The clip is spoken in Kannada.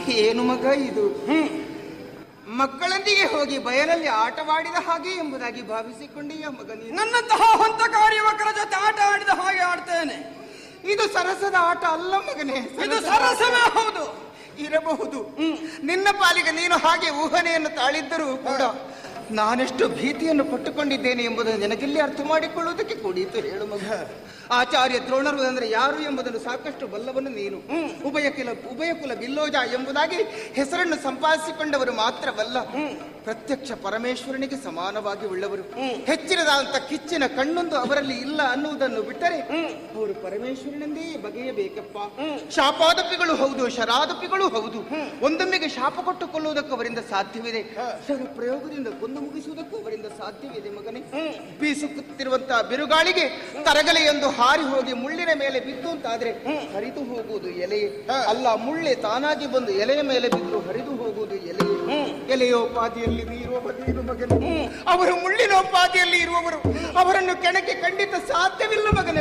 ಏನು ಮಗ ಇದು ಮಕ್ಕಳೊಂದಿಗೆ ಹೋಗಿ ಬಯಲಲ್ಲಿ ಆಟವಾಡಿದ ಹಾಗೆ ಎಂಬುದಾಗಿ ಭಾವಿಸಿಕೊಂಡೆಯ ಮಗ ನೀನು ನನ್ನಂತಹ ಹೊಂತಕಾರಿ ಯುವಕರ ಜೊತೆ ಆಟ ಆಡಿದ ಹಾಗೆ ಆಡ್ತೇನೆ ಇದು ಸರಸದ ಆಟ ಅಲ್ಲ ಮಗನೇ ಇದು ಸರಸದ ಸರಸವೇ ಆಟ. ಹೌದು ಇರಬಹುದು ನಿನ್ನ ಪಾಲಿಗೆ ನೀನು ಹಾಗೆ ಊಹನೆಯನ್ನು ತಾಳಿದ್ದರೂ ಕೂಡ ನಾನೆಷ್ಟು ಭೀತಿಯನ್ನು ಪಟ್ಟುಕೊಂಡಿದ್ದೇನೆ ಎಂಬುದನ್ನು ನಿನಗೆಲ್ಲಿ ಅರ್ಥ ಮಾಡಿಕೊಳ್ಳುವುದಕ್ಕೆ ಕೂಡಿತು ಹೇಳು ಮಗ ಆಚಾರ್ಯ ದ್ರೋಣರು ಅಂದ್ರೆ ಯಾರು ಎಂಬುದನ್ನು ಸಾಕಷ್ಟು ಬಲ್ಲವನು ನೀನು ಉಭಯ ಕುಲ ಉಭಯ ಕುಲ ಬಿಲ್ಲೋಜ ಎಂಬುದಾಗಿ ಹೆಸರನ್ನು ಸಂಪಾದಿಸಿಕೊಂಡವರು ಮಾತ್ರವಲ್ಲ ಪ್ರತ್ಯಕ್ಷ ಪರಮೇಶ್ವರನಿಗೆ ಸಮಾನವಾಗಿ ಉಳ್ಳವರು ಹೆಚ್ಚಿನದಾದಂತ ಕಿಚ್ಚಿನ ಕಣ್ಣೊಂದು ಅವರಲ್ಲಿ ಇಲ್ಲ ಅನ್ನುವುದನ್ನು ಬಿಟ್ಟರೆ ಅವರು ಪರಮೇಶ್ವರನೆಂದೇ ಬಗೆಯಬೇಕಪ್ಪ ಶಾಪಾದಪಿಗಳು ಹೌದು ಶರಾದಪಿಗಳು ಹೌದು ಒಂದೊಮ್ಮೆಗೆ ಶಾಪ ಕೊಟ್ಟುಕೊಳ್ಳುವುದಕ್ಕೂ ಅವರಿಂದ ಸಾಧ್ಯವಿದೆ ಶರ ಪ್ರಯೋಗದಿಂದ ಕೊಂದು ಮುಗಿಸುವುದಕ್ಕೂ ಅವರಿಂದ ಸಾಧ್ಯವಿದೆ ಮಗನೇ ಬೀಸುತ್ತಿರುವಂತಹ ಬಿರುಗಾಳಿಗೆ ತರಗಲೆಯೊಂದು ಹಾರಿ ಹೋಗಿ ಮುಳ್ಳಿನ ಮೇಲೆ ಬಿದ್ದು ಅಂತಾದ್ರೆ ಹರಿದು ಹೋಗುವುದು ಎಲೆಯೇ ಅಲ್ಲ ಮುಳ್ಳೆ ತಾನಾಗಿ ಬಂದು ಎಲೆಯ ಮೇಲೆ ಬಿದ್ದು ಹರಿದು ಹೋಗುವುದು ಎಲೆಯೇ ಎಲೆಯೋಪಾದಿಯಲ್ಲಿ ಇರುವ ನೀನು ಮಗನೇ ಅವರು ಮುಳ್ಳಿನೋಪಾದಿಯಲ್ಲಿ ಇರುವವರು ಅವರನ್ನು ಕೆಣಕಿ ಖಂಡಿತ ಸಾಧ್ಯವಿಲ್ಲ ಮಗನೇ